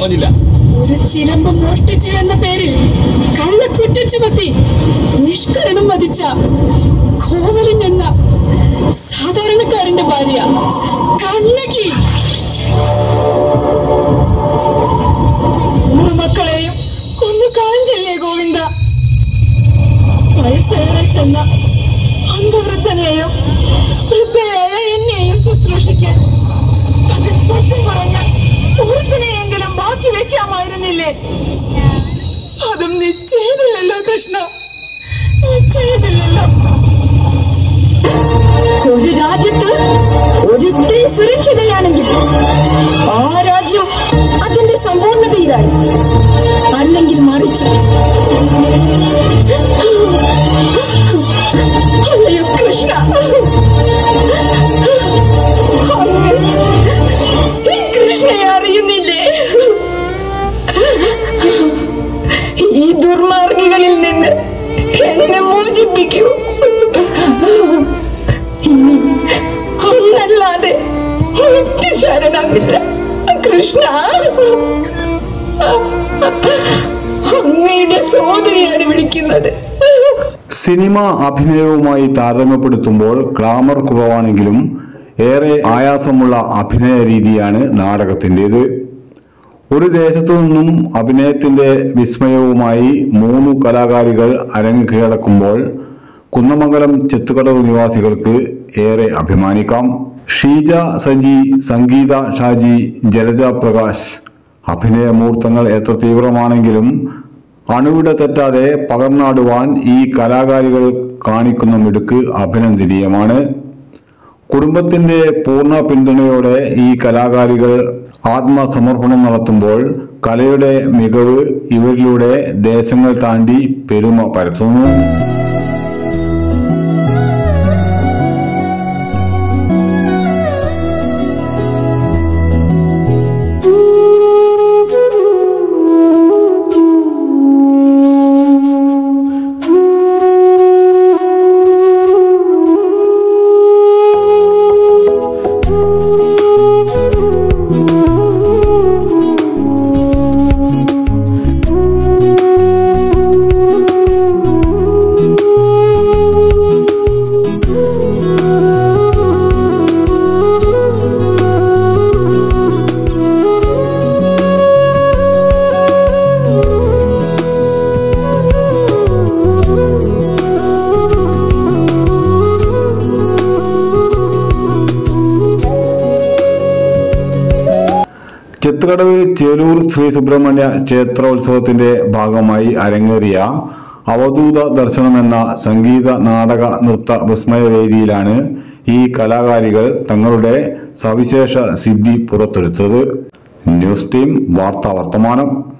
പറഞ്ഞില്ല ഒരു ചിലമ്പ് മോഷ്ടിച്ചു എന്ന പേരിൽ കള്ളക്കുറ്റം ചുമത്തി നിഷ്കരണം വധിച്ച കോവലിൻ എന്ന സാധാരണക്കാരന്റെ ഭാര്യ കണ്ണകി മൂന്ന് മക്കളെയും കൊന്നു കാഞ്ചല്ലേ ഗോവിന്ദ വയസ്സേറെ ചെന്ന അന്ധവൃദ്ധനെയും വൃദ്ധയായ എന്നെയും ശുശ്രൂഷിക്കാൻ അതിൽ സത്യം പറഞ്ഞ ഒരുത്തിനെയെങ്കിലും ബാക്കി വെക്കാമായിരുന്നില്ലേ അതും നീ ചെയ്തില്ലല്ലോ കൃഷ്ണ നീ ചെയ്തില്ലല്ലോ ഒരു രാജ്യത്ത് ഒരു സ്ത്രീ സുരക്ഷിതയാണെങ്കിൽ ആ രാജ്യം അതിന്റെ സമ്പൂർണതയിലാണ് അല്ലെങ്കിൽ മറിച്ച് അല്ലയോ കൃഷ്ണ അങ്ങ് ഈ കൃഷ്ണയെ അറിയുന്നില്ലേ ഈ ദുർമാർഗികളിൽ നിന്ന് എന്നെ മോചിപ്പിക്കൂ ഇനി അന്നല്ലാതെ മുക്തി ശരണമില്ല കൃഷ്ണ അങ്ങയുടെ സോദരിയാണ് വിളിക്കുന്നത് സിനിമ അഭിനയവുമായി താരതമ്യപ്പെടുത്തുമ്പോൾ ഗ്ലാമർ കുറവാണെങ്കിലും ഏറെ ആയാസമുള്ള അഭിനയ രീതിയാണ് നാടകത്തിൻ്റെത് ഒരു ദേശത്തു നിന്നും അഭിനയത്തിന്റെ വിസ്മയവുമായി മൂന്ന് കലാകാരികൾ അരങ്ങ് കീഴടക്കുമ്പോൾ കുന്നമംഗലം ചെത്തുകടവ് നിവാസികൾക്ക് ഏറെ അഭിമാനിക്കാം ഷീജ സജി സംഗീത ഷാജി ജലജ പ്രകാശ് അഭിനയ മുഹൂർത്തങ്ങൾ എത്ര തീവ്രമാണെങ്കിലും അണുവിട തെറ്റാതെ പകർന്നാടുവാൻ ഈ കലാകാരികൾ കാണിക്കുന്ന മിടുക്ക് അഭിനന്ദനീയമാണ് കുടുംബത്തിന്റെ പൂർണ്ണ പിന്തുണയോടെ ഈ കലാകാരികൾ ആത്മസമർപ്പണം നടത്തുമ്പോൾ കലയുടെ മികവ് ഇവരിലൂടെ ദേശങ്ങൾ താണ്ടി പെരുമ പരത്തുന്നു ചിത്രകടവ് ചേലൂർ ശ്രീ സുബ്രഹ്മണ്യ ക്ഷേത്രോത്സവത്തിന്റെ ഭാഗമായി അരങ്ങേറിയ അവധൂത ദർശനം എന്ന സംഗീത നാടക നൃത്ത വിസ്മയവേദിയിലാണ് ഈ കലാകാരികൾ തങ്ങളുടെ സവിശേഷ സിദ്ധി പുറത്തെടുത്തത് ന്യൂസ് ടീം വാർത്താ വർത്തമാനം